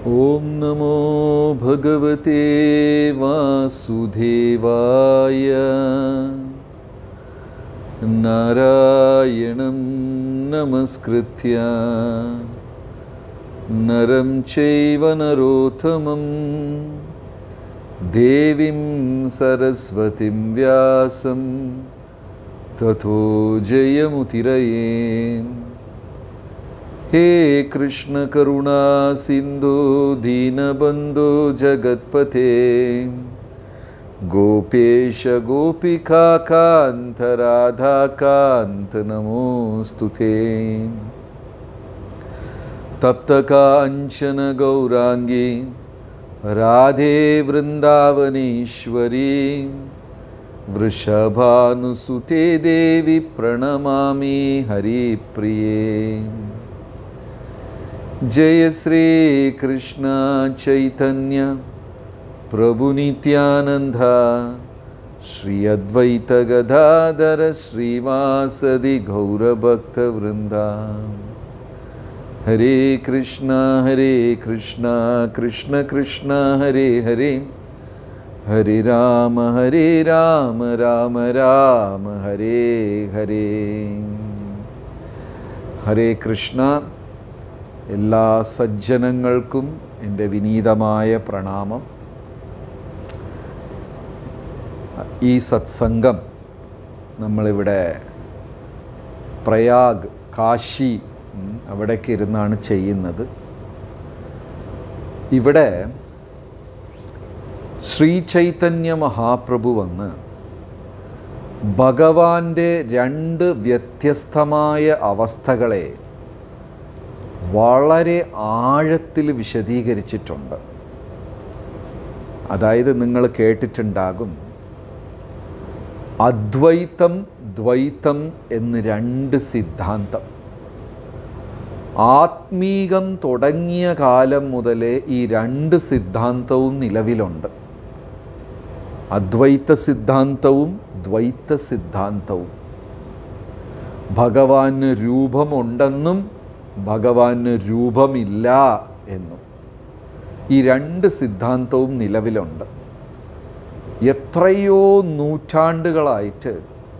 ॐ नमो भगवते वासुदेवाय नारायणं नमस्कृत्य नरं चैव नरोत्तमं देवीं सरस्वतीं व्यासं ततो जयमुतिरये हे कृष्णकरुणा सिन्धो दीनबन्धो जगत्पते गोपेश गोपिकान्त नमोऽस्तु ते तप्तकाञ्चन गौराङ्गी राधे वृन्दावनेश्वरी वृषभानुसुते देवि प्रणमामि हरिप्रिये जय श्रीकृष्ण चैतन्य प्रभुनित्यानन्द श्री अद्वैतगदाधर श्रीवासदि गौरभक्तवृन्दा हरे कृष्ण हरे कृष्ण कृष्ण कृष्ण हरे हरे हरे राम हरे राम राम राम हरे हरे ഹരേ കൃഷ്ണ എല്ലാ സജ്ജനങ്ങൾക്കും എൻ്റെ വിനീതമായ പ്രണാമം ഈ സത്സംഗം നമ്മളിവിടെ പ്രയാഗ് കാശി ഉം, അവിടേക്ക് ഇരുന്നാണ് ചെയ്യുന്നത് ഇവിടെ ശ്രീ ചൈതന്യ മഹാപ്രഭു വന്ന് ഭഗവാന്റെ രണ്ട് വ്യത്യസ്തമായ അവസ്ഥകളെ വളരെ ആഴത്തിൽ വിശദീകരിച്ചിട്ടുണ്ട് അതായത് നിങ്ങൾ കേട്ടിട്ടുണ്ടാകും അദ്വൈതം ദ്വൈതം എന്ന് രണ്ട് സിദ്ധാന്തം ആത്മീകം തുടങ്ങിയ കാലം മുതലേ ഈ രണ്ട് സിദ്ധാന്തവും നിലവിലുണ്ട് അദ്വൈത സിദ്ധാന്തവും ദ്വൈത സിദ്ധാന്തവും ഭഗവാന് രൂപമുണ്ടെന്നും ഭഗവാന് രൂപമില്ല എന്നും ഈ രണ്ട് സിദ്ധാന്തവും നിലവിലുണ്ട് എത്രയോ നൂറ്റാണ്ടുകളായിട്ട്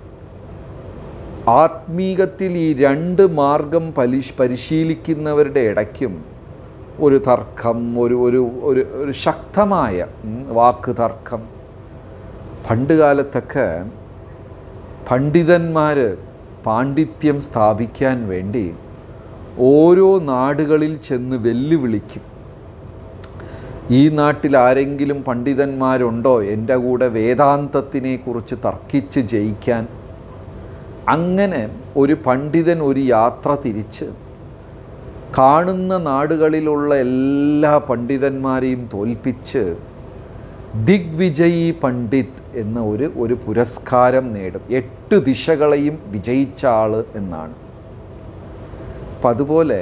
ആത്മീകത്തിൽ ഈ രണ്ട് മാർഗം പലിശ് പരിശീലിക്കുന്നവരുടെ ഇടയ്ക്കും ഒരു തർക്കം ഒരു ഒരു ഒരു ഒരു ശക്തമായ ഉം, വാക്ക് തർക്കം പണ്ട് കാലത്തൊക്കെ പണ്ഡിതന്മാർ പാണ്ഡിത്യം സ്ഥാപിക്കാൻ വേണ്ടി ഓരോ നാടുകളിൽ ചെന്ന് വെല്ലുവിളിക്കും ഈ നാട്ടിൽ ആരെങ്കിലും പണ്ഡിതന്മാരുണ്ടോ എൻ്റെ കൂടെ വേദാന്തത്തിനെ കുറിച്ച് തർക്കിച്ച് ജയിക്കാൻ അങ്ങനെ ഒരു പണ്ഡിതൻ ഒരു യാത്ര തിരിച്ച് കാണുന്ന നാടുകളിലുള്ള എല്ലാ പണ്ഡിതന്മാരെയും തോൽപ്പിച്ച് ദിഗ്വിജയി പണ്ഡിത് എന്ന ഒരു ഒരു പുരസ്കാരം നേടും എട്ട് ദിശകളെയും വിജയിച്ച ആൾ എന്നാണ് അപ്പം അതുപോലെ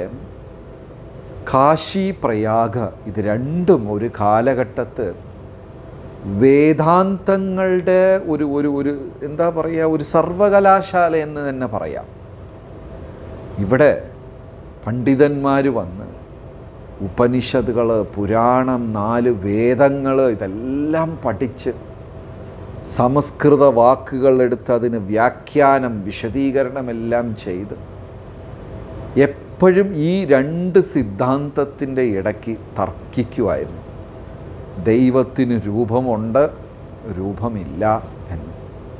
കാശി പ്രയാഗ ഇത് രണ്ടും ഒരു കാലഘട്ടത്ത് വേദാന്തങ്ങളുടെ ഒരു ഒരു ഒരു എന്താ പറയുക ഒരു സർവകലാശാല എന്ന് തന്നെ പറയാം ഇവിടെ പണ്ഡിതന്മാർ വന്ന് ഉപനിഷത്തുകൾ പുരാണം നാല് വേദങ്ങൾ ഇതെല്ലാം പഠിച്ച് സംസ്കൃത വാക്കുകൾ എടുത്ത് അതിന് വ്യാഖ്യാനം വിശദീകരണമെല്ലാം ചെയ്ത് എപ്പോഴും ഈ രണ്ട് സിദ്ധാന്തത്തിൻ്റെ ഇടയ്ക്ക് തർക്കിക്കുമായിരുന്നു ദൈവത്തിന് രൂപമുണ്ട് രൂപമില്ല എന്ന്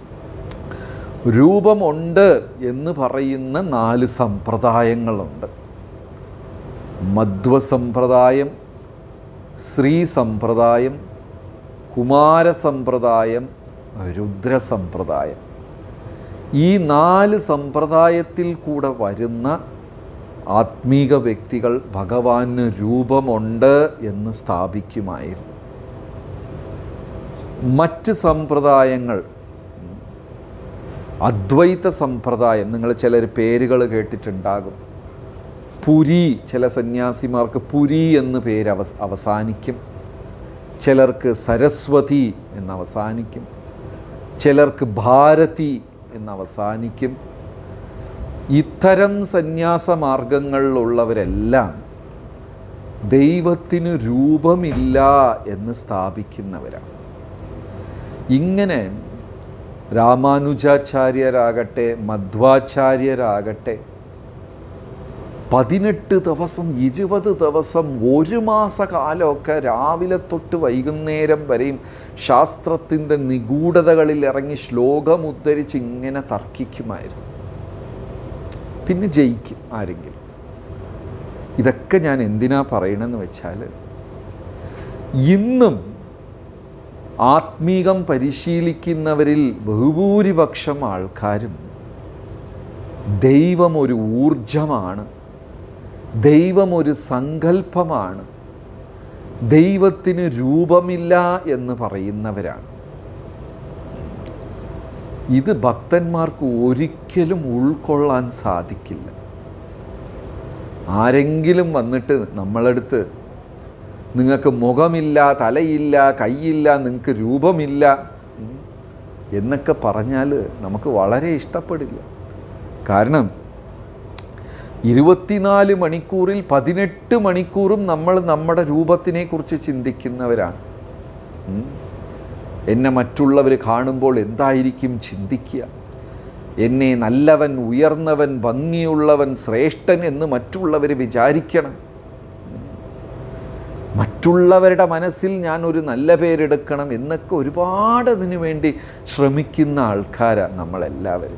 രൂപമുണ്ട് എന്ന് പറയുന്ന നാല് സമ്പ്രദായങ്ങളുണ്ട് മധ്വ സമ്പ്രദായം ശ്രീ സമ്പ്രദായം കുമാര സമ്പ്രദായം രുദ്ര സമ്പ്രദായം ഈ നാല് സമ്പ്രദായത്തിൽ കൂടെ വരുന്ന ആത്മീക വ്യക്തികൾ ഭഗവാന് രൂപമുണ്ട് എന്ന് സ്ഥാപിക്കുമായിരുന്നു മറ്റ് സമ്പ്രദായങ്ങൾ അദ്വൈത സമ്പ്രദായം നിങ്ങൾ ചിലർ പേരുകൾ കേട്ടിട്ടുണ്ടാകും പുരി ചില സന്യാസിമാർക്ക് പുരി എന്ന് പേര് അവസ് അവസാനിക്കും ചിലർക്ക് സരസ്വതി എന്ന് അവസാനിക്കും ചിലർക്ക് ഭാരതി എന്ന് അവസാനിക്കും ഇത്തരം സന്യാസ മാർഗങ്ങളിലുള്ളവരെല്ലാം ദൈവത്തിന് രൂപമില്ല എന്ന് സ്ഥാപിക്കുന്നവരാണ് ഇങ്ങനെ രാമാനുജാചാര്യരാകട്ടെ മധ്വാചാര്യരാകട്ടെ പതിനെട്ട് ദിവസം ഇരുപത് ദിവസം ഒരു മാസകാലമൊക്കെ രാവിലെ തൊട്ട് വൈകുന്നേരം വരെയും ശാസ്ത്രത്തിൻ്റെ നിഗൂഢതകളിൽ ഇറങ്ങി ശ്ലോകം ഉദ്ധരിച്ച് ഇങ്ങനെ തർക്കിക്കുമായിരുന്നു പിന്നെ ജയിക്കും ആരെങ്കിലും ഇതൊക്കെ ഞാൻ എന്തിനാ പറയണമെന്ന് വെച്ചാൽ ഇന്നും ആത്മീകം പരിശീലിക്കുന്നവരിൽ ബഹുഭൂരിപക്ഷം ആൾക്കാരും ദൈവം ഒരു ഊർജമാണ് ദൈവം ഒരു സങ്കല്പമാണ് ദൈവത്തിന് രൂപമില്ല എന്ന് പറയുന്നവരാണ് ഇത് ഭക്തന്മാർക്ക് ഒരിക്കലും ഉൾക്കൊള്ളാൻ സാധിക്കില്ല ആരെങ്കിലും വന്നിട്ട് നമ്മളടുത്ത് നിങ്ങൾക്ക് മുഖമില്ല തലയില്ല കൈയില്ല നിങ്ങൾക്ക് രൂപമില്ല ഉം, എന്നൊക്കെ പറഞ്ഞാൽ നമുക്ക് വളരെ ഇഷ്ടപ്പെടില്ല കാരണം ഇരുപത്തിനാല് മണിക്കൂറിൽ പതിനെട്ട് മണിക്കൂറും നമ്മൾ നമ്മുടെ രൂപത്തിനെക്കുറിച്ച് ചിന്തിക്കുന്നവരാണ് ഉം. എന്നെ മറ്റുള്ളവർ കാണുമ്പോൾ എന്തായിരിക്കും ചിന്തിക്കുക എന്നെ നല്ലവൻ ഉയർന്നവൻ ഭംഗിയുള്ളവൻ ശ്രേഷ്ഠൻ എന്ന് മറ്റുള്ളവർ വിചാരിക്കണം മറ്റുള്ളവരുടെ മനസ്സിൽ ഞാൻ ഒരു നല്ല പേരെടുക്കണം എന്നൊക്കെ ഒരുപാട് അതിനു വേണ്ടി ശ്രമിക്കുന്ന ആൾക്കാരാണ് നമ്മളെല്ലാവരും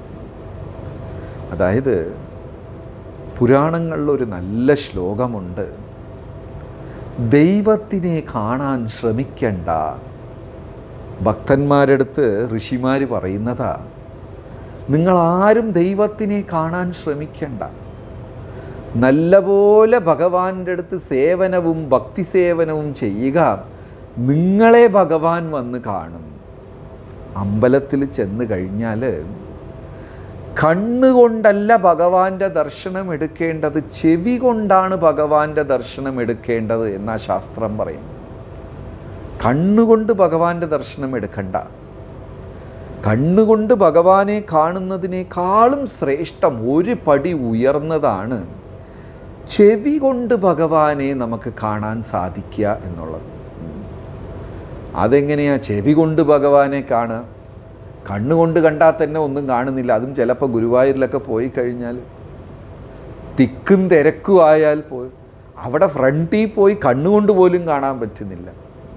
അതായത് പുരാണങ്ങളിൽ ഒരു നല്ല ശ്ലോകമുണ്ട് ദൈവത്തിനെ കാണാൻ ശ്രമിക്കണ്ട ഭക്തന്മാരെടുത്ത് ഋഷിമാർ പറയുന്നതാ നിങ്ങളാരും ദൈവത്തിനെ കാണാൻ ശ്രമിക്കണ്ട നല്ലപോലെ ഭഗവാന്റെ അടുത്ത് സേവനവും ഭക്തി സേവനവും ചെയ്യുക നിങ്ങളെ ഭഗവാൻ വന്ന് കാണും അമ്പലത്തിൽ ചെന്ന് കഴിഞ്ഞാൽ കണ്ണുകൊണ്ടല്ല ഭഗവാന്റെ ദർശനം എടുക്കേണ്ടത് ചെവി കൊണ്ടാണ് ഭഗവാന്റെ ദർശനം എടുക്കേണ്ടത് എന്നാ ശാസ്ത്രം പറയും കണ്ണുകൊണ്ട് ഭഗവാന്റെ ദർശനം എടുക്കണ്ട കണ്ണുകൊണ്ട് ഭഗവാനെ കാണുന്നതിനേക്കാളും ശ്രേഷ്ഠം ഒരു പടി ഉയർന്നതാണ് ചെവി കൊണ്ട് ഭഗവാനെ നമുക്ക് കാണാൻ സാധിക്കുക എന്നുള്ളത് ഉം. അതെങ്ങനെയാ ചെവി കൊണ്ട് ഭഗവാനെ കാണുക കണ്ണുകൊണ്ട് കണ്ടാൽ തന്നെ ഒന്നും കാണുന്നില്ല അതും ചിലപ്പോൾ ഗുരുവായൂരിലൊക്കെ പോയി കഴിഞ്ഞാൽ തിക്കും തിരക്കും ആയാൽ പോയി അവിടെ ഫ്രണ്ടിൽ പോയി കണ്ണുകൊണ്ട് പോലും കാണാൻ പറ്റുന്നില്ല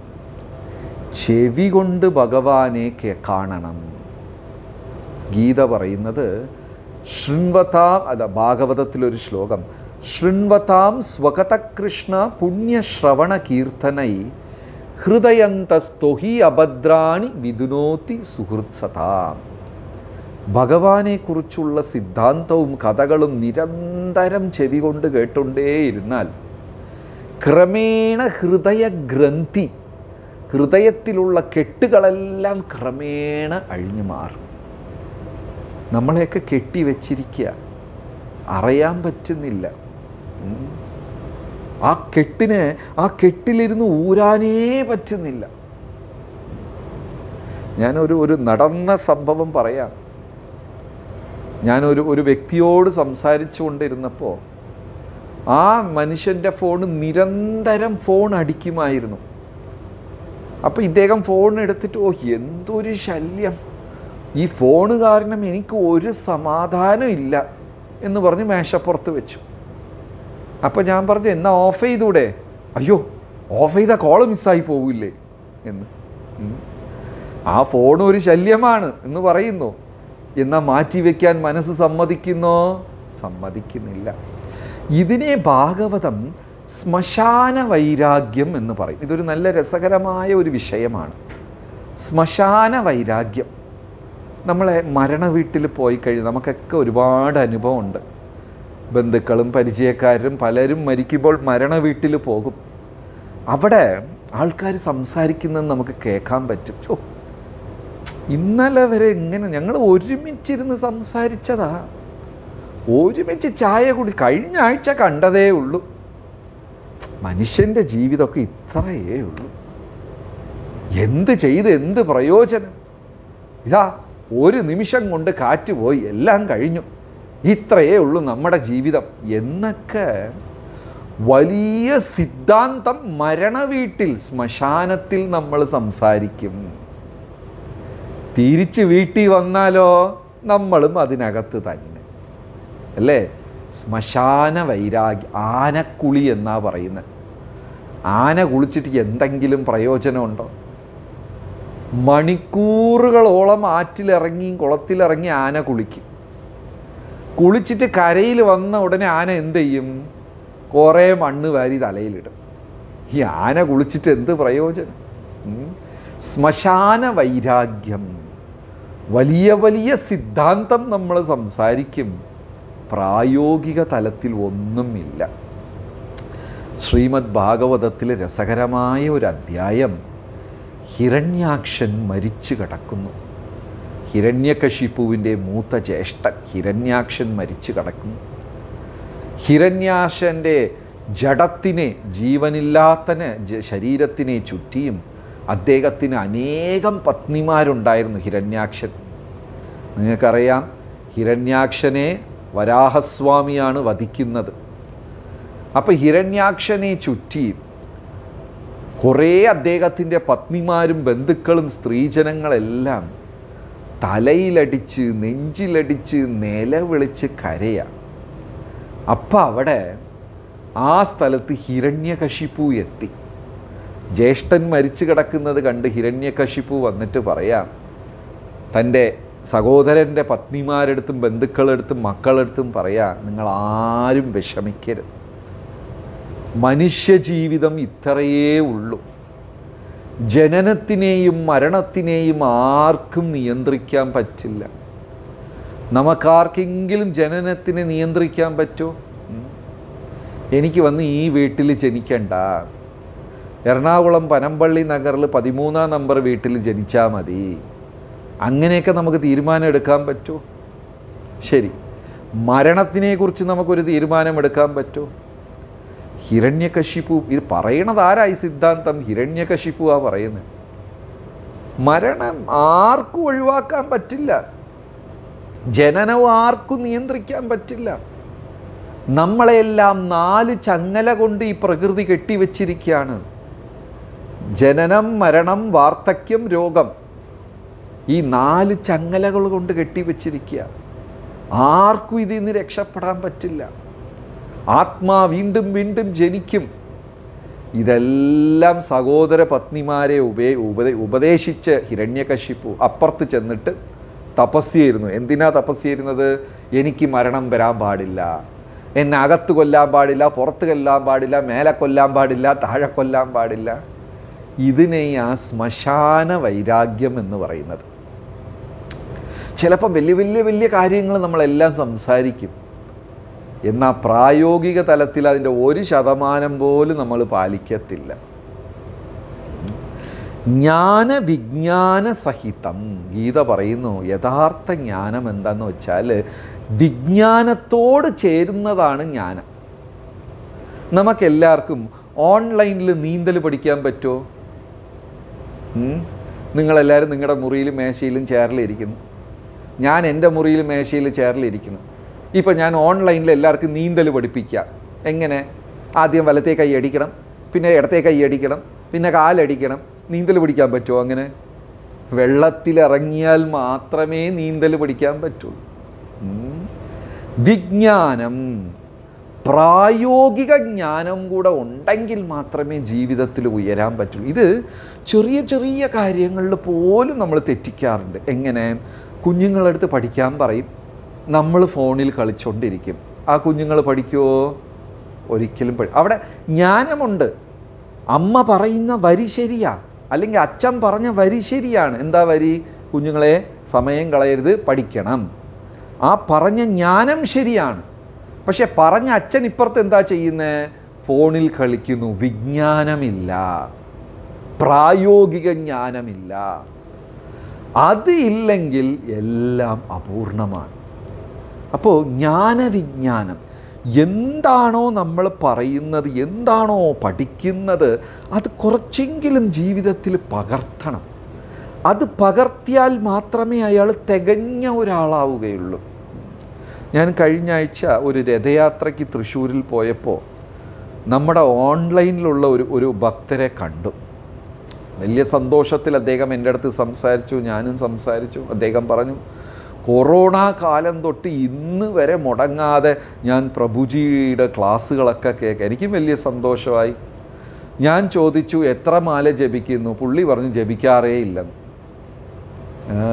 ചെവി കൊണ്ട് ഭഗവാനെ കെ- കാണണം ഗീത പറയുന്നത് ശൃൺവതാം അത ഭാഗവതത്തിലൊരു ശ്ലോകം ശൃൺവതാം സ്വഗതകൃഷ്ണ പുണ്യശ്രവണ കീർത്തനൈ ഹൃദയന്തസ്തൊഹി അഭദ്രാണി വിദുനോതി സുഹൃത്സതാം ഭഗവാനെക്കുറിച്ചുള്ള സിദ്ധാന്തവും കഥകളും നിരന്തരം ചെവി കൊണ്ട് കേട്ടുകൊണ്ടേയിരുന്നാൽ ക്രമേണ ഹൃദയഗ്രന്ഥി ഹൃദയത്തിലുള്ള കെട്ടുകളെല്ലാം ക്രമേണ അഴിഞ്ഞു മാറും നമ്മളെയൊക്കെ കെട്ടി വച്ചിരിക്കുക അറിയാൻ പറ്റുന്നില്ല ഉം. ആ കെട്ടിന് ആ കെട്ടിലിരുന്ന് ഊരാനേ പറ്റുന്നില്ല ഞാനൊരു ഒരു നടന്ന സംഭവം പറയാം ഞാനൊരു ഒരു വ്യക്തിയോട് സംസാരിച്ചു കൊണ്ടിരുന്നപ്പോൾ ആ മനുഷ്യൻ്റെ ഫോൺ നിരന്തരം ഫോൺ അടിക്കുമായിരുന്നു അപ്പോൾ ഇദ്ദേഹം ഫോൺ എടുത്തിട്ട് ഓ എന്തൊരു ശല്യം ഈ ഫോണ് കാരണം എനിക്ക് ഒരു സമാധാനം ഇല്ല എന്ന് പറഞ്ഞ് മേശപ്പുറത്ത് വെച്ചു അപ്പോൾ ഞാൻ പറഞ്ഞു എന്നാ ഓഫ് ചെയ്തൂടെ അയ്യോ ഓഫ് ചെയ്ത കോള് മിസ്സായി പോവില്ലേ എന്ന് ഉം. ആ ഫോൺ ഒരു ശല്യമാണ് എന്ന് പറയുന്നു എന്നാൽ മാറ്റി വയ്ക്കാൻ മനസ്സ് സമ്മതിക്കുന്നോ സമ്മതിക്കുന്നില്ല ഇതിനെ ഭാഗവതം ശ്മശാന വൈരാഗ്യം എന്ന് പറയും ഇതൊരു നല്ല രസകരമായ ഒരു വിഷയമാണ് ശ്മശാന വൈരാഗ്യം നമ്മളെ മരണ വീട്ടിൽ പോയി കഴിഞ്ഞ് നമുക്കൊക്കെ ഒരുപാട് അനുഭവമുണ്ട് ബന്ധുക്കളും പരിചയക്കാരും പലരും മരിക്കുമ്പോൾ മരണ വീട്ടിൽ പോകും അവിടെ ആൾക്കാർ സംസാരിക്കുന്നത് നമുക്ക് കേൾക്കാൻ പറ്റും ഓ ഇന്നലെ വരെ ഇങ്ങനെ ഞങ്ങൾ ഒരുമിച്ചിരുന്ന് സംസാരിച്ചതാ ഒരുമിച്ച് ചായ കുടി കഴിഞ്ഞ ആഴ്ച കണ്ടതേ ഉള്ളൂ മനുഷ്യൻ്റെ ജീവിതമൊക്കെ ഇത്രയേ ഉള്ളൂ എന്ത് ചെയ്ത് എന്ത് പ്രയോജനം ഇതാ ഒരു നിമിഷം കൊണ്ട് കാറ്റ് പോയി എല്ലാം കഴിഞ്ഞു ഇത്രയേ ഉള്ളൂ നമ്മുടെ ജീവിതം എന്നൊക്കെ വലിയ സിദ്ധാന്തം മരണവീട്ടിൽ ശ്മശാനത്തിൽ നമ്മൾ സംസാരിക്കും തിരിച്ച് വീട്ടിൽ വന്നാലോ നമ്മളും അതിനകത്ത് തന്നെ അല്ലേ ശ്മശാന വൈരാഗ്യ ആനക്കുളി എന്നാ പറയുന്നത് ആന കുളിച്ചിട്ട് എന്തെങ്കിലും പ്രയോജനമുണ്ടോ മണിക്കൂറുകളോളം ആറ്റിലിറങ്ങി കുളത്തിലിറങ്ങി ആന കുളിക്കും കുളിച്ചിട്ട് കരയിൽ വന്ന ഉടനെ ആന എന്ത് ചെയ്യും കുറേ മണ്ണ് വാരി തലയിലിടും ഈ ആന കുളിച്ചിട്ട് എന്ത് പ്രയോജനം ഉം? ശ്മശാന വൈരാഗ്യം വലിയ വലിയ സിദ്ധാന്തം നമ്മൾ സംസാരിക്കും പ്രായോഗിക തലത്തിൽ ഒന്നുമില്ല ശ്രീമദ് ഭാഗവതത്തിലെ രസകരമായ ഒരു അധ്യായം ഹിരണ്യാക്ഷൻ മരിച്ചു കിടക്കുന്നു ഹിരണ്യകശിപ്പുവിൻ്റെ മൂത്ത ജ്യേഷ്ഠൻ ഹിരണ്യാക്ഷൻ മരിച്ചു കിടക്കുന്നു ഹിരണ്യാശൻ്റെ ജഡത്തിനെ ജീവനില്ലാത്തന് ജ- ശരീരത്തിനെ ചുറ്റിയും അദ്ദേഹത്തിന് അനേകം പത്നിമാരുണ്ടായിരുന്നു ഹിരണ്യാക്ഷൻ നിങ്ങൾക്കറിയാം ഹിരണ്യാക്ഷനെ വരാഹസ്വാമിയാണ് വധിക്കുന്നത് അപ്പോൾ ഹിരണ്യാക്ഷനെ ചുറ്റി കുറേ അദ്ദേഹത്തിൻ്റെ പത്നിമാരും ബന്ധുക്കളും സ്ത്രീജനങ്ങളെല്ലാം തലയിലടിച്ച് നെഞ്ചിലടിച്ച് നിലവിളിച്ച് കരയാണ് അപ്പം അവിടെ ആ സ്ഥലത്ത് ഹിരണ്യകശിപ്പു എത്തി ജ്യേഷ്ഠൻ മരിച്ചു കിടക്കുന്നത് കണ്ട് ഹിരണ്യകശിപ്പു വന്നിട്ട് പറയാം തൻ്റെ സഹോദരൻ്റെ പത്നിമാരെടുത്തും ബന്ധുക്കളെടുത്തും മക്കളെടുത്തും പറയാം നിങ്ങൾ ആരും വിഷമിക്കരുത് മനുഷ്യജീവിതം ഇത്രയേ ഉള്ളൂ ജനനത്തിനെയും മരണത്തിനെയും ആർക്കും നിയന്ത്രിക്കാൻ പറ്റില്ല നമുക്കാർക്കെങ്കിലും ജനനത്തിനെ നിയന്ത്രിക്കാൻ പറ്റുമോ ഉം. എനിക്ക് വന്ന് ഈ വീട്ടിൽ ജനിക്കണ്ട എറണാകുളം പനമ്പള്ളി നഗറിൽ പതിമൂന്നാം നമ്പർ വീട്ടിൽ ജനിച്ചാൽ മതി അങ്ങനെയൊക്കെ നമുക്ക് തീരുമാനം എടുക്കാൻ പറ്റുമോ ശരി മരണത്തിനെക്കുറിച്ച് നമുക്കൊരു തീരുമാനം എടുക്കാൻ പറ്റുമോ ഹിരണ്യകശിപ്പു ഇത് പറയണത് ആരാ ഈ സിദ്ധാന്തം ഹിരണ്യകശിപ്പു ആ പറയുന്നത് മരണം ആർക്കും ഒഴിവാക്കാൻ പറ്റില്ല ജനനവും ആർക്കും നിയന്ത്രിക്കാൻ പറ്റില്ല നമ്മളെല്ലാം നാല് ചങ്ങല കൊണ്ട് ഈ പ്രകൃതി കെട്ടിവെച്ചിരിക്കുകയാണ് ജനനം മരണം വാർദ്ധക്യം രോഗം ഈ നാല് ചങ്ങലകൾ കൊണ്ട് കെട്ടിവെച്ചിരിക്കുക ആർക്കും ഇതിൽ നിന്ന് രക്ഷപ്പെടാൻ പറ്റില്ല ആത്മാ വീണ്ടും വീണ്ടും ജനിക്കും ഇതെല്ലാം സഹോദര പത്നിമാരെ ഉപേ ഉപദേ ഉപദേശിച്ച് ഹിരണ്യകശിപ്പു അപ്പുറത്ത് ചെന്നിട്ട് തപസ് ചെയ്യുന്നു എന്തിനാ തപസ് ചെയ്യുന്നത് എനിക്ക് മരണം വരാൻ പാടില്ല എന്നെ അകത്ത് കൊല്ലാൻ പാടില്ല പുറത്ത് കൊല്ലാൻ പാടില്ല മേലെ കൊല്ലാൻ പാടില്ല താഴെ കൊല്ലാൻ പാടില്ല ഇതിനെ ആ ശ്മശാന വൈരാഗ്യം എന്ന് പറയുന്നത് ചിലപ്പം വലിയ വലിയ വലിയ കാര്യങ്ങൾ നമ്മളെല്ലാം സംസാരിക്കും എന്നാൽ പ്രായോഗിക തലത്തിൽ അതിൻ്റെ ഒരു ശതമാനം പോലും നമ്മൾ പാലിക്കത്തില്ല ജ്ഞാന വിജ്ഞാന സഹിതം ഗീത പറയുന്നു യഥാർത്ഥ ജ്ഞാനം എന്താന്ന് വെച്ചാൽ വിജ്ഞാനത്തോട് ചേരുന്നതാണ് ജ്ഞാനം നമുക്കെല്ലാവർക്കും ഓൺലൈനിൽ നീന്തൽ പഠിക്കാൻ പറ്റുമോ ഉം? നിങ്ങളെല്ലാവരും നിങ്ങളുടെ മുറിയിലും മേശയിലും ചെയറിലിരിക്കുന്നു ഞാൻ എൻ്റെ മുറിയിൽ മേശയിൽ ചെയറിലിരിക്കുന്നു ഇപ്പം ഞാൻ ഓൺലൈനിൽ എല്ലാവർക്കും നീന്തൽ പഠിപ്പിക്കാം എങ്ങനെ ആദ്യം വലത്തേ കൈ അടിക്കണം പിന്നെ ഇടത്തേ കൈ അടിക്കണം പിന്നെ കാലടിക്കണം നീന്തൽ പഠിക്കാൻ പറ്റുമോ അങ്ങനെ വെള്ളത്തിലിറങ്ങിയാൽ മാത്രമേ നീന്തൽ പഠിക്കാൻ പറ്റുള്ളൂ ഉം. വിജ്ഞാനം പ്രായോഗിക ജ്ഞാനം കൂടെ ഉണ്ടെങ്കിൽ മാത്രമേ ജീവിതത്തിൽ ഉയരാൻ പറ്റുള്ളൂ ഇത് ചെറിയ ചെറിയ കാര്യങ്ങളിൽ പോലും നമ്മൾ തെറ്റിക്കാറുണ്ട് എങ്ങനെ കുഞ്ഞുങ്ങളടുത്ത് പഠിക്കാൻ പറയും നമ്മൾ ഫോണിൽ കളിച്ചുകൊണ്ടിരിക്കും ആ കുഞ്ഞുങ്ങൾ പഠിക്കുമോ ഒരിക്കലും പഠി അവിടെ ജ്ഞാനമുണ്ട് അമ്മ പറയുന്ന വരി ശരിയാ അല്ലെങ്കിൽ അച്ഛൻ പറഞ്ഞ വരി ശരിയാണ് എന്താ വരി കുഞ്ഞുങ്ങളെ സമയം കളയരുത് പഠിക്കണം ആ പറഞ്ഞ ജ്ഞാനം ശരിയാണ് പക്ഷെ പറഞ്ഞ അച്ഛൻ ഇപ്പുറത്ത് എന്താ ചെയ്യുന്നത് ഫോണിൽ കളിക്കുന്നു വിജ്ഞാനമില്ല പ്രായോഗിക ജ്ഞാനമില്ല അത് ഇല്ലെങ്കിൽ എല്ലാം അപൂർണമാണ് അപ്പോൾ ജ്ഞാനവിജ്ഞാനം എന്താണോ നമ്മൾ പറയുന്നത് എന്താണോ പഠിക്കുന്നത് അത് കുറച്ചെങ്കിലും ജീവിതത്തിൽ പകർത്തണം അത് പകർത്തിയാൽ മാത്രമേ അയാൾ തികഞ്ഞ ഒരാളാവുകയുള്ളൂ ഞാൻ കഴിഞ്ഞ ആഴ്ച ഒരു രഥയാത്രയ്ക്ക് തൃശ്ശൂരിൽ പോയപ്പോൾ നമ്മുടെ ഓൺലൈനിലുള്ള ഒരു ഒരു ഭക്തരെ കണ്ടു വലിയ സന്തോഷത്തിൽ അദ്ദേഹം എൻ്റെ അടുത്ത് സംസാരിച്ചു ഞാനും സംസാരിച്ചു അദ്ദേഹം പറഞ്ഞു കൊറോണ കാലം തൊട്ട് ഇന്ന് വരെ മുടങ്ങാതെ ഞാൻ പ്രഭുജിയുടെ ക്ലാസ്സുകളൊക്കെ കേൾക്കാം എനിക്കും വലിയ സന്തോഷമായി ഞാൻ ചോദിച്ചു എത്ര മാല ജപിക്കുന്നു പുള്ളി പറഞ്ഞു ജപിക്കാറേ ഇല്ലെന്ന് ഏ?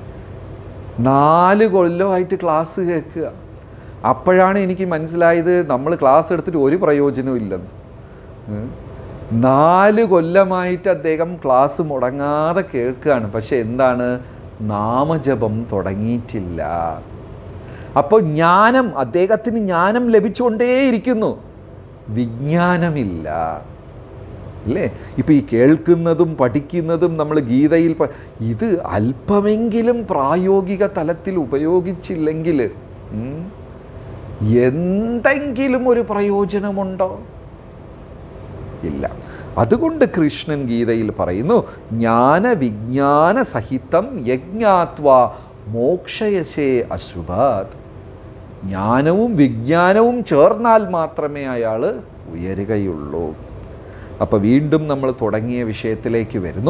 നാല് കൊല്ലമായിട്ട് ക്ലാസ് കേൾക്കുക അപ്പോഴാണ് എനിക്ക് മനസ്സിലായത് നമ്മൾ ക്ലാസ് എടുത്തിട്ട് ഒരു പ്രയോജനവും ഇല്ലെന്ന് ഏ? നാല് കൊല്ലമായിട്ട് അദ്ദേഹം ക്ലാസ് മുടങ്ങാതെ കേൾക്കുകയാണ് പക്ഷെ എന്താണ് നാമജപം തുടങ്ങിയിട്ടില്ല അപ്പോൾ ജ്ഞാനം അദ്ദേഹത്തിന് ജ്ഞാനം ലഭിച്ചുകൊണ്ടേയിരിക്കുന്നു വിജ്ഞാനമില്ല അല്ലേ ഇപ്പം ഈ കേൾക്കുന്നതും പഠിക്കുന്നതും നമ്മൾ ഗീതയിൽ പ- ഇത് അല്പമെങ്കിലും പ്രായോഗിക തലത്തിൽ ഉപയോഗിച്ചില്ലെങ്കിൽ ഉം, എന്തെങ്കിലും ഒരു പ്രയോജനമുണ്ടോ ഇല്ല അതുകൊണ്ട് കൃഷ്ണൻ ഗീതയിൽ പറയുന്നു ജ്ഞാന വിജ്ഞാന സഹിതം യജ്ഞാത്വ മോക്ഷയശേ അശുഭാത് ജ്ഞാനവും വിജ്ഞാനവും ചേർന്നാൽ മാത്രമേ അയാൾ ഉയരുകയുള്ളൂ അപ്പോൾ വീണ്ടും നമ്മൾ തുടങ്ങിയ വിഷയത്തിലേക്ക് വരുന്നു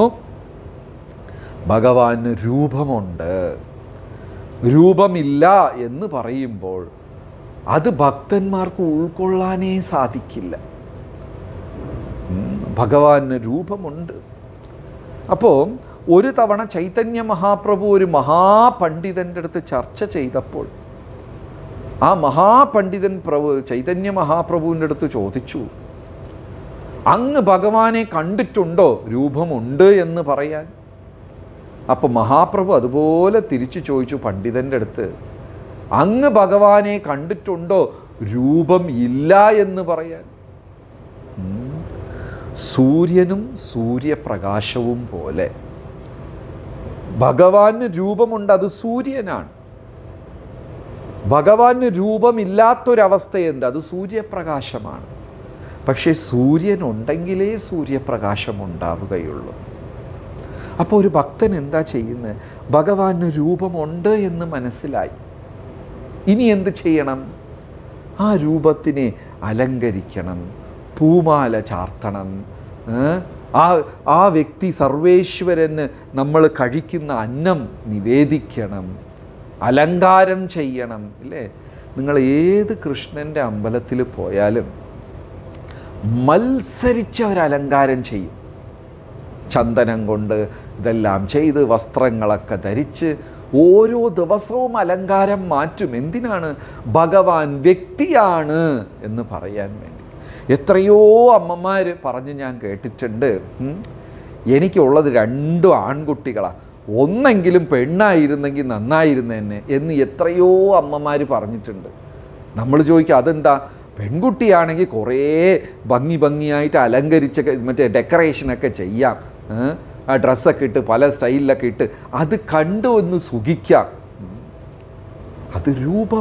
ഭഗവാന് രൂപമുണ്ട് രൂപമില്ല എന്ന് പറയുമ്പോൾ അത് ഭക്തന്മാർക്ക് ഉൾക്കൊള്ളാനേ സാധിക്കില്ല ഉം, ഭഗവാന് രൂപമുണ്ട് അപ്പോൾ ഒരു തവണ ചൈതന്യ മഹാപ്രഭു ഒരു മഹാപണ്ഡിതൻ്റെ അടുത്ത് ചർച്ച ചെയ്തപ്പോൾ ആ മഹാപണ്ഡിതൻ പ്രഭു ചൈതന്യ മഹാപ്രഭുവിൻ്റെ അടുത്ത് ചോദിച്ചു അങ്ങ് ഭഗവാനെ കണ്ടിട്ടുണ്ടോ രൂപമുണ്ട് എന്ന് പറയാൻ അപ്പോൾ മഹാപ്രഭു അതുപോലെ തിരിച്ചു ചോദിച്ചു പണ്ഡിതൻ്റെ അടുത്ത് അങ്ങ് ഭഗവാനെ കണ്ടിട്ടുണ്ടോ രൂപം ഇല്ല എന്ന് പറയാൻ ഉം. സൂര്യനും സൂര്യപ്രകാശവും പോലെ ഭഗവാന് രൂപമുണ്ട് അത് സൂര്യനാണ് ഭഗവാന് രൂപമില്ലാത്തൊരവസ്ഥയുണ്ട് അത് സൂര്യപ്രകാശമാണ് പക്ഷേ സൂര്യൻ ഉണ്ടെങ്കിലേ സൂര്യപ്രകാശം ഉണ്ടാവുകയുള്ളൂ അപ്പോൾ ഒരു ഭക്തൻ എന്താ ചെയ്യുന്നത് ഭഗവാന് രൂപമുണ്ട് എന്ന് മനസ്സിലായി ഇനി എന്ത് ചെയ്യണം ആ രൂപത്തിനെ അലങ്കരിക്കണം പൂമാല ചാർത്തണം ഏ? ആ ആ വ്യക്തി സർവേശ്വരന് നമ്മൾ കഴിക്കുന്ന അന്നം നിവേദിക്കണം അലങ്കാരം ചെയ്യണം ഇല്ലേ നിങ്ങൾ ഏത് കൃഷ്ണൻ്റെ അമ്പലത്തിൽ പോയാലും മത്സരിച്ച് അവർ അലങ്കാരം ചെയ്യും ചന്ദനം കൊണ്ട് ഇതെല്ലാം ചെയ്ത് വസ്ത്രങ്ങളൊക്കെ ധരിച്ച് ഓരോ ദിവസവും അലങ്കാരം മാറ്റും എന്തിനാണ് ഭഗവാൻ വ്യക്തിയാണ് എന്ന് പറയാൻ വേണ്ടി എത്രയോ അമ്മമാർ പറഞ്ഞ് ഞാൻ കേട്ടിട്ടുണ്ട് ഉം. എനിക്കുള്ളത് രണ്ടും ആൺകുട്ടികളാണ് ഒന്നെങ്കിലും പെണ്ണായിരുന്നെങ്കിൽ നന്നായിരുന്നേനെ എന്ന് എത്രയോ അമ്മമാർ പറഞ്ഞിട്ടുണ്ട് നമ്മൾ ചോദിക്കുക അതെന്താ പെൺകുട്ടിയാണെങ്കിൽ കുറേ ഭംഗി ഭംഗിയായിട്ട് അലങ്കരിച്ചൊക്കെ മറ്റേ ഡെക്കറേഷനൊക്കെ ചെയ്യാം ഏ? ആ ഡ്രസ്സൊക്കെ ഇട്ട് പല സ്റ്റൈലിലൊക്കെ ഇട്ട് അത് കണ്ടു ഒന്ന് സുഖിക്കാം അത് രൂപം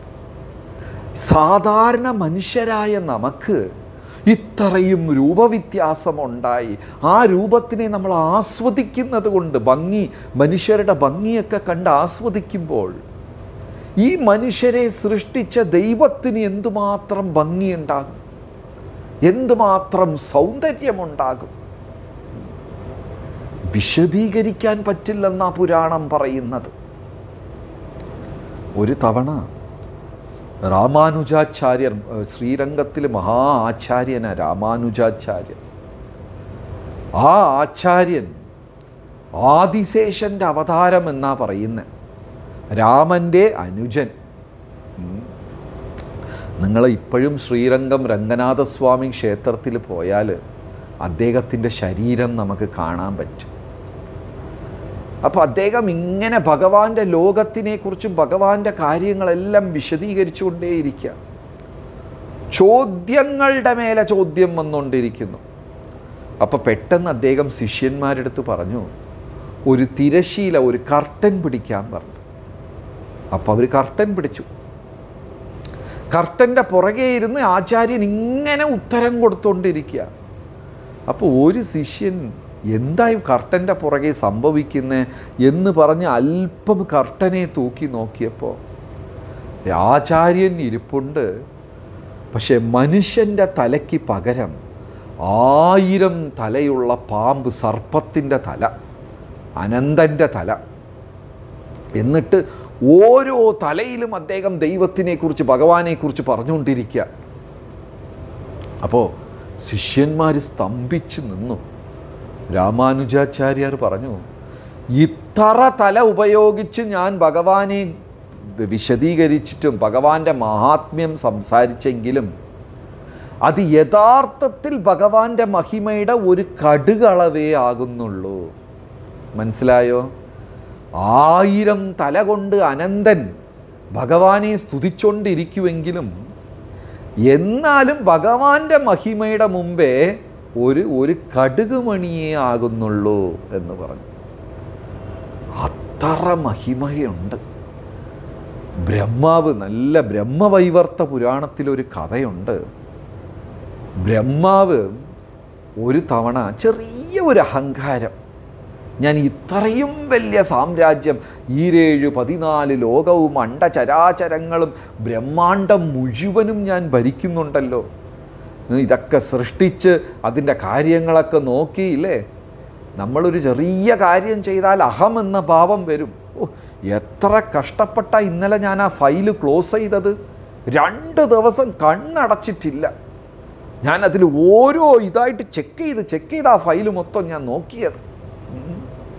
സാധാരണ മനുഷ്യരായ നമുക്ക് ഇത്രയും രൂപവ്യത്യാസമുണ്ടായി ആ രൂപത്തിനെ നമ്മൾ ആസ്വദിക്കുന്നത് കൊണ്ട് ഭംഗി മനുഷ്യരുടെ ഭംഗിയൊക്കെ കണ്ട് ആസ്വദിക്കുമ്പോൾ ഈ മനുഷ്യരെ സൃഷ്ടിച്ച ദൈവത്തിന് എന്തുമാത്രം ഭംഗിയുണ്ടാകും എന്തുമാത്രം സൗന്ദര്യമുണ്ടാകും വിശദീകരിക്കാൻ പറ്റില്ലെന്നാ പുരാണം പറയുന്നത് ഒരു തവണ രാമാനുജാചാര്യർ ഏഹ് ശ്രീരംഗത്തിൽ മഹാ ആചാര്യന രാമാനുജാചാര്യൻ ആ ആചാര്യൻ ആദിശേഷൻ്റെ അവതാരം എന്നാ പറയുന്നത് രാമൻ്റെ അനുജൻ നിങ്ങൾ ഇപ്പോഴും ശ്രീരംഗം രംഗനാഥസ്വാമി ക്ഷേത്രത്തിൽ പോയാൽ അദ്ദേഹത്തിൻ്റെ ശരീരം നമുക്ക് കാണാൻ പറ്റും അപ്പോൾ അദ്ദേഹം ഇങ്ങനെ ഭഗവാന്റെ ലോകത്തിനെക്കുറിച്ചും ഭഗവാന്റെ കാര്യങ്ങളെല്ലാം വിശദീകരിച്ചുകൊണ്ടേയിരിക്കുക ചോദ്യങ്ങളുടെ മേലെ ചോദ്യം വന്നുകൊണ്ടിരിക്കുന്നു അപ്പോൾ പെട്ടെന്ന് അദ്ദേഹം ശിഷ്യന്മാരുടെ അടുത്ത് പറഞ്ഞു ഒരു തിരശീല ഒരു കർട്ടൻ പിടിക്കാൻ പറഞ്ഞു അപ്പോൾ അവർ കർട്ടൻ പിടിച്ചു കർട്ടൻ്റെ പുറകെ ഇരുന്ന് ആചാര്യൻ ഇങ്ങനെ ഉത്തരം കൊടുത്തുകൊണ്ടിരിക്കുക അപ്പോൾ ഒരു ശിഷ്യൻ എന്തായി കർട്ടൻ്റെ പുറകെ സംഭവിക്കുന്നത് എന്ന് പറഞ്ഞ് അല്പം കർട്ടനെ തൂക്കി നോക്കിയപ്പോൾ ആചാര്യൻ ഇരിപ്പുണ്ട് പക്ഷേ മനുഷ്യൻ്റെ തലയ്ക്ക് പകരം ആയിരം തലയുള്ള പാമ്പ് സർപ്പത്തിൻ്റെ തല അനന്തൻ്റെ തല എന്നിട്ട് ഓരോ തലയിലും അദ്ദേഹം ദൈവത്തിനെക്കുറിച്ച് ഭഗവാനെക്കുറിച്ച് പറഞ്ഞുകൊണ്ടിരിക്കുക അപ്പോൾ ശിഷ്യന്മാർ സ്തംഭിച്ച് നിന്നു രാമാനുജാചാര്യർ പറഞ്ഞു ഇത്ര തല ഉപയോഗിച്ച് ഞാൻ ഭഗവാനെ വിശദീകരിച്ചിട്ടും ഭഗവാന്റെ മഹാത്മ്യം സംസാരിച്ചെങ്കിലും അത് യഥാർത്ഥത്തിൽ ഭഗവാന്റെ മഹിമയുടെ ഒരു കടുകളവേ ആകുന്നുള്ളൂ മനസ്സിലായോ ആയിരം തല കൊണ്ട് അനന്തൻ ഭഗവാനെ സ്തുതിച്ചുകൊണ്ടിരിക്കുമെങ്കിലും എന്നാലും ഭഗവാന്റെ മഹിമയുടെ മുമ്പേ ഒരു ഒരു കടുകുമണിയേ ആകുന്നുള്ളൂ എന്ന് പറഞ്ഞു അത്ര മഹിമയുണ്ട് ബ്രഹ്മാവ് നല്ല ബ്രഹ്മവൈവർത്ത പുരാണത്തിലൊരു കഥയുണ്ട് ബ്രഹ്മാവ് ഒരു തവണ ചെറിയ ഒരു അഹങ്കാരം ഞാൻ ഇത്രയും വലിയ സാമ്രാജ്യം ഈരേഴ് പതിനാല് ലോകവും അണ്ടചരാചരങ്ങളും ബ്രഹ്മാണ്ടം മുഴുവനും ഞാൻ ഭരിക്കുന്നുണ്ടല്ലോ ഇതൊക്കെ സൃഷ്ടിച്ച് അതിൻ്റെ കാര്യങ്ങളൊക്കെ നോക്കിയില്ലേ നമ്മളൊരു ചെറിയ കാര്യം ചെയ്താൽ അഹം എന്ന ഭാവം വരും ഓ എത്ര കഷ്ടപ്പെട്ട ഇന്നലെ ഞാൻ ആ ഫയല് ക്ലോസ് ചെയ്തത് രണ്ട് ദിവസം കണ്ണടച്ചിട്ടില്ല ഞാൻ അതിൽ ഓരോ ഇതായിട്ട് ചെക്ക് ചെയ്ത് ചെക്ക് ചെയ്ത് ആ ഫയല് മൊത്തം ഞാൻ നോക്കിയത് ഉം.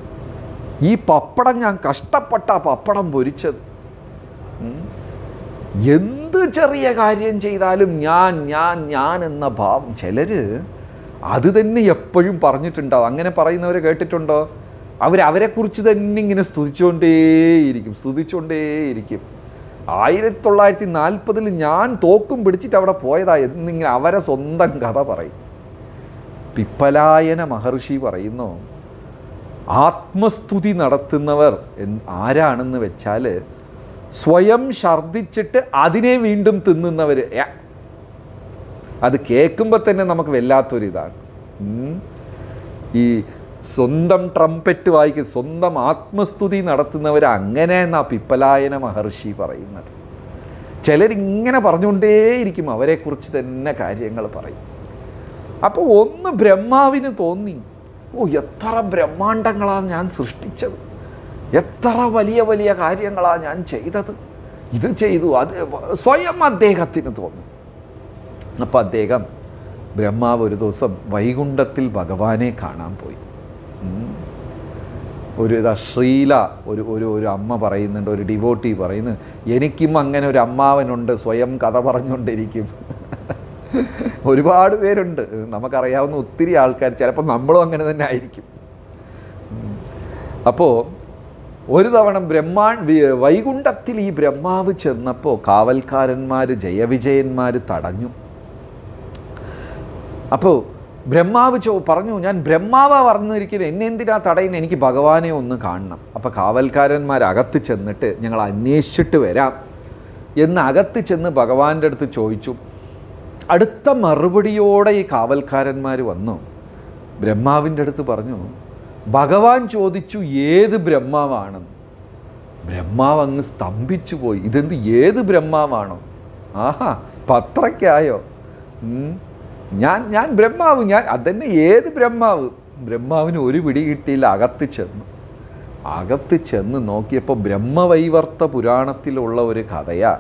ഈ പപ്പടം ഞാൻ കഷ്ടപ്പെട്ട ആ പപ്പടം പൊരിച്ചത് ഉം. എന്ത് ചെറിയ കാര്യം ചെയ്താലും ഞാൻ ഞാൻ ഞാൻ എന്ന ഭാവം ചിലർ അത് തന്നെ എപ്പോഴും പറഞ്ഞിട്ടുണ്ടാവും അങ്ങനെ പറയുന്നവരെ കേട്ടിട്ടുണ്ടോ അവർ അവരെക്കുറിച്ച് തന്നെ ഇങ്ങനെ സ്തുതിച്ചുകൊണ്ടേയിരിക്കും സ്തുതിച്ചുകൊണ്ടേയിരിക്കും ആയിരത്തി തൊള്ളായിരത്തി നാൽപ്പതിൽ ഞാൻ തോക്കും പിടിച്ചിട്ട് അവിടെ പോയതാ എന്നിങ്ങനെ അവരെ സ്വന്തം കഥ പറയും പിപ്പലായന മഹർഷി പറയുന്നു ആത്മസ്തുതി നടത്തുന്നവർ എന്ന് ആരാണെന്ന് വെച്ചാൽ സ്വയം ഛർദിച്ചിട്ട് അതിനെ വീണ്ടും തിന്നുന്നവർ യ. അത് കേൾക്കുമ്പോൾ തന്നെ നമുക്ക് വല്ലാത്തൊരിതാണ് ഉം. ഈ സ്വന്തം ട്രംപറ്റ് വായിക്കും സ്വന്തം ആത്മസ്തുതി നടത്തുന്നവർ അങ്ങനെ എന്നാ പിപ്പലായന മഹർഷി പറയുന്നത് ചിലരിങ്ങനെ പറഞ്ഞുകൊണ്ടേയിരിക്കും അവരെക്കുറിച്ച് തന്നെ കാര്യങ്ങൾ പറയും അപ്പോൾ ഒന്ന് ബ്രഹ്മാവിന് തോന്നി ഓ എത്ര ബ്രഹ്മാണ്ടങ്ങളാണ് ഞാൻ സൃഷ്ടിച്ചത് എത്ര വലിയ വലിയ കാര്യങ്ങളാണ് ഞാൻ ചെയ്തത് ഇത് ചെയ്തു അത് സ്വയം അദ്ദേഹത്തിന് തോന്നി അപ്പോൾ അദ്ദേഹം ബ്രഹ്മാവ് ഒരു ദിവസം വൈകുണ്ഠത്തിൽ ഭഗവാനെ കാണാൻ പോയി ഉം. ഒരു ഇതാ ശ്രീല ഒരു ഒരു ഒരു അമ്മ പറയുന്നുണ്ട് ഒരു ഡിവോട്ടി പറയുന്നു എനിക്കും അങ്ങനെ ഒരു അമ്മാവനുണ്ട് സ്വയം കഥ പറഞ്ഞുകൊണ്ടിരിക്കും ഒരുപാട് പേരുണ്ട് നമുക്കറിയാവുന്ന ഒത്തിരി ആൾക്കാർ ചിലപ്പോൾ നമ്മളും അങ്ങനെ തന്നെ ആയിരിക്കും അപ്പോൾ ഒരു തവണ ബ്രഹ്മാ വി- വൈകുണ്ഠത്തിൽ ഈ ബ്രഹ്മാവ് ചെന്നപ്പോൾ കാവൽക്കാരന്മാർ ജയവിജയന്മാർ തടഞ്ഞു അപ്പോൾ ബ്രഹ്മാവ് ചോ പറഞ്ഞു ഞാൻ ബ്രഹ്മാവാ പറഞ്ഞിരിക്കുന്നത് എന്നെ എന്തിനാ തടയുന്നത് എനിക്ക് ഭഗവാനെ ഒന്ന് കാണണം അപ്പോൾ കാവൽക്കാരന്മാർ അകത്ത് ചെന്നിട്ട് ഞങ്ങൾ അന്വേഷിച്ചിട്ട് വരാം എന്ന് അകത്ത് ചെന്ന് ഭഗവാന്റെ അടുത്ത് ചോദിച്ചു അടുത്ത മറുപടിയോടെ ഈ കാവൽക്കാരന്മാർ വന്നു ബ്രഹ്മാവിൻ്റെ അടുത്ത് പറഞ്ഞു ഭഗവാൻ ചോദിച്ചു ഏത് ബ്രഹ്മാവാണെന്ന് ബ്രഹ്മാവ് അങ്ങ് സ്തംഭിച്ചു പോയി ഇതെന്ത് ഏത് ബ്രഹ്മാവാണോ ആഹാ പത്രയ്ക്കായോ ഉം. ഞാൻ ഞാൻ ബ്രഹ്മാവ് ഞാൻ അതന്നെ ഏത് ബ്രഹ്മാവ് ബ്രഹ്മാവിന് ഒരു പിടി കിട്ടിയില്ല അകത്ത് ചെന്നു അകത്ത് ചെന്ന് നോക്കിയപ്പോൾ ബ്രഹ്മവൈവർത്ത പുരാണത്തിലുള്ള ഒരു കഥയാ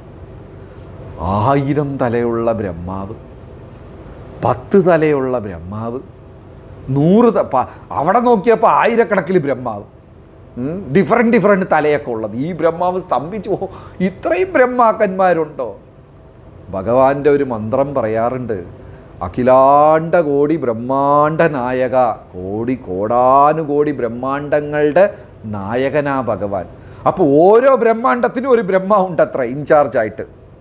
ആയിരം തലയുള്ള ബ്രഹ്മാവ് പത്ത് തലയുള്ള ബ്രഹ്മാവ് നൂറ് ത- പ- അവിടെ നോക്കിയപ്പോൾ ആയിരക്കണക്കിൽ ബ്രഹ്മാവ് ഡിഫറെൻറ്റ് ഡിഫറെൻറ്റ് തലയൊക്കെ ഉള്ളത് ഈ ബ്രഹ്മാവ് സ്തംഭിച്ചു ഓ ഇത്രയും ബ്രഹ്മാക്കന്മാരുണ്ടോ ഭഗവാന്റെ ഒരു മന്ത്രം പറയാറുണ്ട് അഖിലാണ്ട കോടി ബ്രഹ്മാണ്ട നായക കോടി കോടാനുകോടി ബ്രഹ്മാണ്ടങ്ങളുടെ നായകനാ ഭഗവാൻ അപ്പോൾ ഓരോ ബ്രഹ്മാണ്ടത്തിനും ഒരു ബ്രഹ്മാവുണ്ട് അത്ര ഇൻചാർജായിട്ട്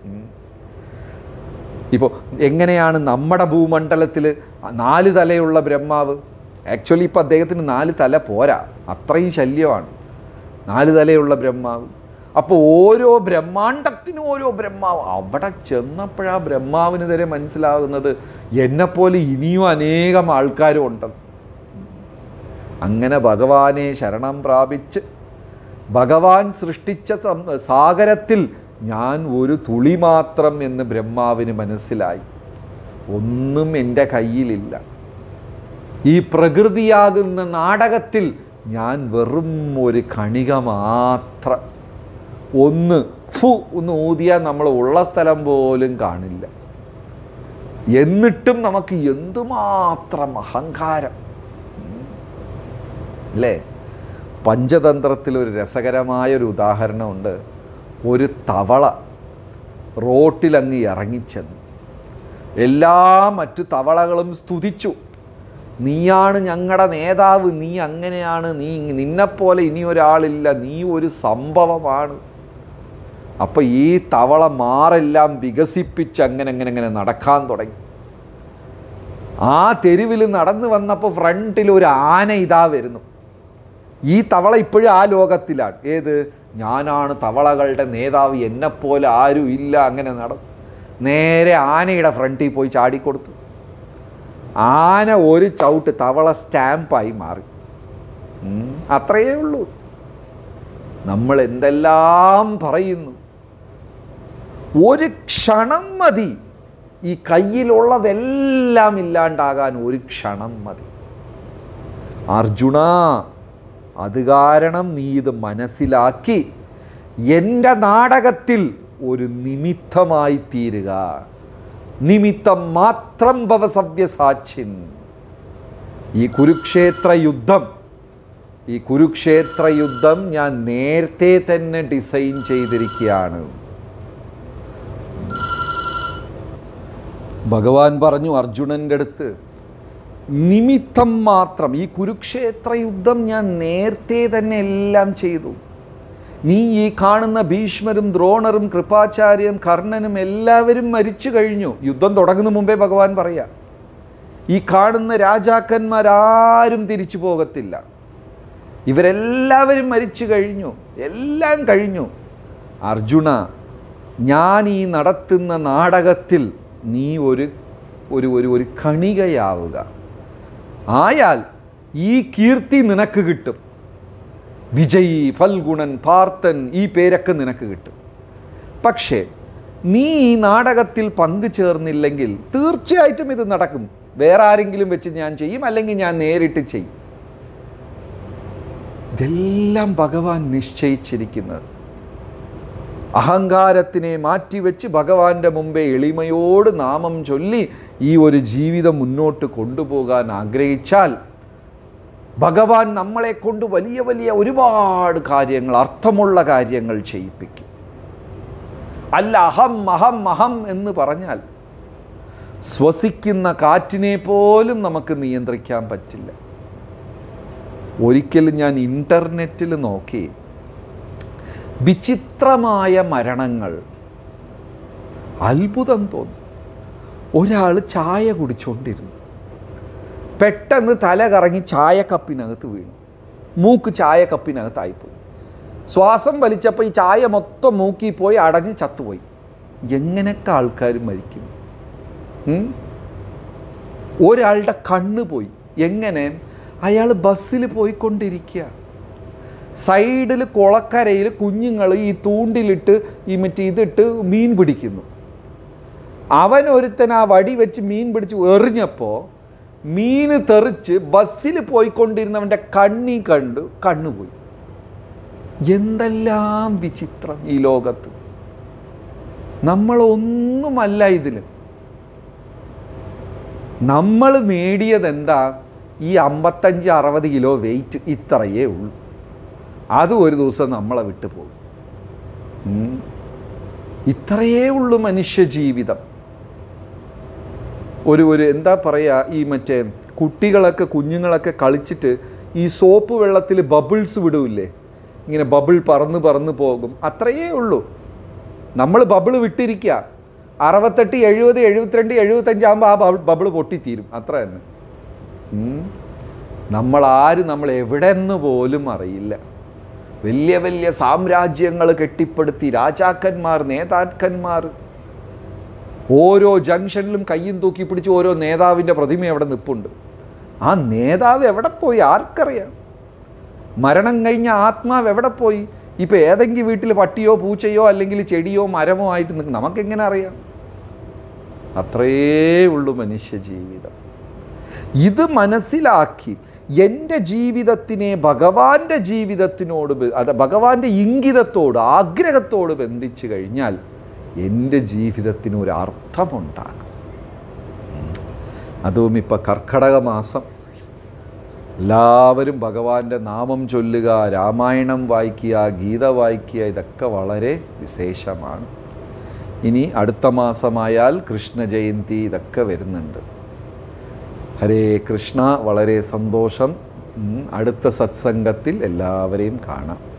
ഇപ്പോൾ എങ്ങനെയാണ് നമ്മുടെ ഭൂമണ്ഡലത്തിൽ നാല് തലയുള്ള ബ്രഹ്മാവ് ആക്ച്വലി ഇപ്പോൾ അദ്ദേഹത്തിന് നാല് തല പോരാ അത്രയും ശല്യമാണ് നാല് തലയുള്ള ബ്രഹ്മാവ് അപ്പോൾ ഓരോ ബ്രഹ്മാണ്ടത്തിനും ഓരോ ബ്രഹ്മാവ് അവിടെ ചെന്നപ്പോഴാ ബ്രഹ്മാവിന് വരെ മനസ്സിലാകുന്നത് എന്നെപ്പോലെ ഇനിയും അനേകം ആൾക്കാരും ഉണ്ട് അങ്ങനെ ഭഗവാനെ ശരണം പ്രാപിച്ച് ഭഗവാൻ സൃഷ്ടിച്ച സം- സാഗരത്തിൽ ഞാൻ ഒരു തുളി മാത്രം എന്ന് ബ്രഹ്മാവിന് മനസ്സിലായി ഒന്നും എൻ്റെ കയ്യിലില്ല ഈ പ്രകൃതിയാകുന്ന നാടകത്തിൽ ഞാൻ വെറും ഒരു കണിക മാത്രം ഒന്ന് ഫു ഒന്ന് ഊതിയാൽ നമ്മൾ ഉള്ള സ്ഥലം പോലും കാണില്ല എന്നിട്ടും നമുക്ക് എന്തുമാത്രം അഹങ്കാരം അല്ലേ പഞ്ചതന്ത്രത്തിൽ ഒരു രസകരമായ ഒരു ഉദാഹരണമുണ്ട് ഒരു തവള റോട്ടിലങ്ങ് ഇറങ്ങിച്ചെന്നു എല്ലാ മറ്റു തവളകളും സ്തുതിച്ചു നീയാണ് ഞങ്ങളുടെ നേതാവ് നീ അങ്ങനെയാണ് നീ നിന്നെപ്പോലെ ഇനി ഒരാളില്ല നീ ഒരു സംഭവമാണ് അപ്പോൾ ഈ തവള മാറെല്ലാം വികസിപ്പിച്ച് അങ്ങനെ അങ്ങനെ അങ്ങനെ നടക്കാൻ തുടങ്ങി ആ തെരുവിൽ നടന്നു വന്നപ്പോൾ ഫ്രണ്ടിൽ ഒരു ആന ഇതാ വരുന്നു ഈ തവള ഇപ്പോഴും ആ ലോകത്തിലാണ് ഏത് ഞാനാണ് തവളകളുടെ നേതാവ് എന്നെപ്പോലെ ആരും ഇല്ല അങ്ങനെ നടന്നു നേരെ ആനയുടെ ഫ്രണ്ടിൽ പോയി ചാടിക്കൊടുത്തു ആന ഒരു ചവിട്ട് തവള സ്റ്റാമ്പായി മാറി ഉം, അത്രയേ ഉള്ളൂ നമ്മൾ എന്തെല്ലാം പറയുന്നു ഒരു ക്ഷണം മതി ഈ കയ്യിലുള്ളതെല്ലാം ഇല്ലാണ്ടാകാൻ ഒരു ക്ഷണം മതി അർജുന അത് കാരണം നീ ഇത് മനസ്സിലാക്കി എൻ്റെ നാടകത്തിൽ ഒരു നിമിത്തമായി തീരുക നിമിത്തം മാത്രം ഭവസവ്യസാക്ഷിൻ ഈ കുരുക്ഷേത്ര യുദ്ധം ഈ കുരുക്ഷേത്ര യുദ്ധം ഞാൻ നേരത്തെ തന്നെ ഡിസൈൻ ചെയ്തിരിക്കുകയാണ് ഭഗവാൻ പറഞ്ഞു അർജുനൻ്റെ അടുത്ത് നിമിത്തം മാത്രം ഈ കുരുക്ഷേത്ര യുദ്ധം ഞാൻ നേരത്തെ തന്നെ എല്ലാം ചെയ്തു നീ ഈ കാണുന്ന ഭീഷ്മരും ദ്രോണറും കൃപാചാര്യം കർണനും എല്ലാവരും മരിച്ചു കഴിഞ്ഞു യുദ്ധം തുടങ്ങുന്ന മുമ്പേ ഭഗവാൻ പറയാം ഈ കാണുന്ന രാജാക്കന്മാരാരും തിരിച്ചു പോകത്തില്ല ഇവരെല്ലാവരും മരിച്ചു കഴിഞ്ഞു എല്ലാം കഴിഞ്ഞു അർജുന ഞാൻ ഈ നടത്തുന്ന നാടകത്തിൽ നീ ഒരു ഒരു ഒരു ഒരു കണികയാവുക ആയാൽ ഈ കീർത്തി നിനക്ക് കിട്ടും വിജയി ഫൽഗുണൻ പാർത്തൻ ഈ പേരൊക്കെ നിനക്ക് കിട്ടും പക്ഷേ നീ ഈ നാടകത്തിൽ പങ്കുചേർന്നില്ലെങ്കിൽ തീർച്ചയായിട്ടും ഇത് നടക്കും വേറെ ആരെങ്കിലും വെച്ച് ഞാൻ ചെയ്യും അല്ലെങ്കിൽ ഞാൻ നേരിട്ട് ചെയ്യും ഇതെല്ലാം ഭഗവാൻ നിശ്ചയിച്ചിരിക്കുന്നത് അഹങ്കാരത്തിനെ മാറ്റിവെച്ച് ഭഗവാന്റെ മുമ്പേ എളിമയോട് നാമം ചൊല്ലി ഈ ഒരു ജീവിതം മുന്നോട്ട് കൊണ്ടുപോകാൻ ആഗ്രഹിച്ചാൽ ഭഗവാൻ നമ്മളെ കൊണ്ട് വലിയ വലിയ ഒരുപാട് കാര്യങ്ങൾ അർത്ഥമുള്ള കാര്യങ്ങൾ ചെയ്യിപ്പിക്കും അല്ല അഹം അഹം അഹം എന്ന് പറഞ്ഞാൽ ശ്വസിക്കുന്ന കാറ്റിനെ പോലും നമുക്ക് നിയന്ത്രിക്കാൻ പറ്റില്ല ഒരിക്കലും ഞാൻ ഇൻ്റർനെറ്റിൽ നോക്കി വിചിത്രമായ മരണങ്ങൾ അത്ഭുതം തോന്നും ഒരാൾ ചായ കുടിച്ചുകൊണ്ടിരുന്നു പെട്ടെന്ന് തല കറങ്ങി ചായക്കപ്പിനകത്ത് വീണു മൂക്ക് ചായക്കപ്പിനകത്തായിപ്പോയി ശ്വാസം വലിച്ചപ്പോൾ ഈ ചായ മൊത്തം മൂക്കി പോയി അടഞ്ഞ് ചത്തുപോയി എങ്ങനെയൊക്കെ ആൾക്കാർ മരിക്കും ഉം? ഒരാളുടെ കണ്ണ് പോയി എങ്ങനെ അയാൾ ബസ്സിൽ പോയിക്കൊണ്ടിരിക്കുക സൈഡിൽ കുളക്കരയിൽ കുഞ്ഞുങ്ങൾ ഈ തൂണ്ടിലിട്ട് ഈ മറ്റേ ഇതിട്ട് മീൻ പിടിക്കുന്നു അവൻ ഒരുത്തൻ ആ വടി വെച്ച് മീൻ പിടിച്ച് എറിഞ്ഞപ്പോൾ മീൻ തെറിച്ച് ബസ്സിൽ പോയിക്കൊണ്ടിരുന്നവൻ്റെ കണ്ണി കണ്ട് കണ്ണുപോയി എന്തെല്ലാം വിചിത്രം ഈ ലോകത്ത് നമ്മളൊന്നുമല്ല ഇതിൽ നമ്മൾ നേടിയത് എന്താ ഈ അമ്പത്തഞ്ച് അറുപത് കിലോ വെയിറ്റ് ഇത്രയേ ഉള്ളൂ അത് ഒരു ദിവസം നമ്മളെ വിട്ടു പോകും ഉം. ഇത്രയേ ഉള്ളൂ മനുഷ്യ ജീവിതം ഒരു ഒരു എന്താ പറയുക ഈ മറ്റേ കുട്ടികളൊക്കെ കുഞ്ഞുങ്ങളൊക്കെ കളിച്ചിട്ട് ഈ സോപ്പ് വെള്ളത്തിൽ ബബിൾസ് വിടൂല്ലേ ഇങ്ങനെ ബബിൾ പറന്ന് പറന്ന് പോകും അത്രയേ ഉള്ളൂ നമ്മൾ ബബിൾ വിട്ടിരിക്കുക അറുപത്തെട്ട് എഴുപത് എഴുപത്തിരണ്ട് എഴുപത്തഞ്ചാകുമ്പോൾ ആ ബബിൾ ബബിൾ പൊട്ടിത്തീരും അത്ര തന്നെ ഉം. നമ്മൾ ആരും നമ്മൾ എവിടെ നിന്ന് പോലും അറിയില്ല വലിയ വലിയ സാമ്രാജ്യങ്ങൾ കെട്ടിപ്പടുത്തി രാജാക്കന്മാർ നേതാക്കന്മാർ ഓരോ ജംഗ്ഷനിലും കയ്യും തൂക്കി പിടിച്ച് ഓരോ നേതാവിൻ്റെ പ്രതിമ അവിടെ നിൽപ്പുണ്ട് ആ നേതാവ് എവിടെ പോയി ആർക്കറിയാം മരണം കഴിഞ്ഞ ആത്മാവ് എവിടെ പോയി ഇപ്പോൾ ഏതെങ്കിലും വീട്ടിൽ പട്ടിയോ പൂച്ചയോ അല്ലെങ്കിൽ ചെടിയോ മരമോ ആയിട്ട് നിൽക്കും നമുക്കെങ്ങനെ അറിയാം അത്രയേ ഉള്ളൂ മനുഷ്യ ജീവിതം ഇത് മനസ്സിലാക്കി എൻ്റെ ജീവിതത്തിനെ ഭഗവാന്റെ ജീവിതത്തിനോട് ബ- അത് ഭഗവാന്റെ ഇംഗിതത്തോട് ആഗ്രഹത്തോട് ബന്ധിച്ചു കഴിഞ്ഞാൽ എൻ്റെ ജീവിതത്തിന് ഒരു അർത്ഥമുണ്ടാകും അതും ഇപ്പം കർക്കടക മാസം എല്ലാവരും ഭഗവാന്റെ നാമം ചൊല്ലുക രാമായണം വായിക്കുക ഗീത വായിക്കുക ഇതൊക്കെ വളരെ വിശേഷമാണ് ഇനി അടുത്ത മാസമായാൽ കൃഷ്ണ ജയന്തി ഇതൊക്കെ വരുന്നുണ്ട് ഹരേ കൃഷ്ണ വളരെ സന്തോഷം ഉം, അടുത്ത സത്സംഗത്തിൽ എല്ലാവരെയും കാണാം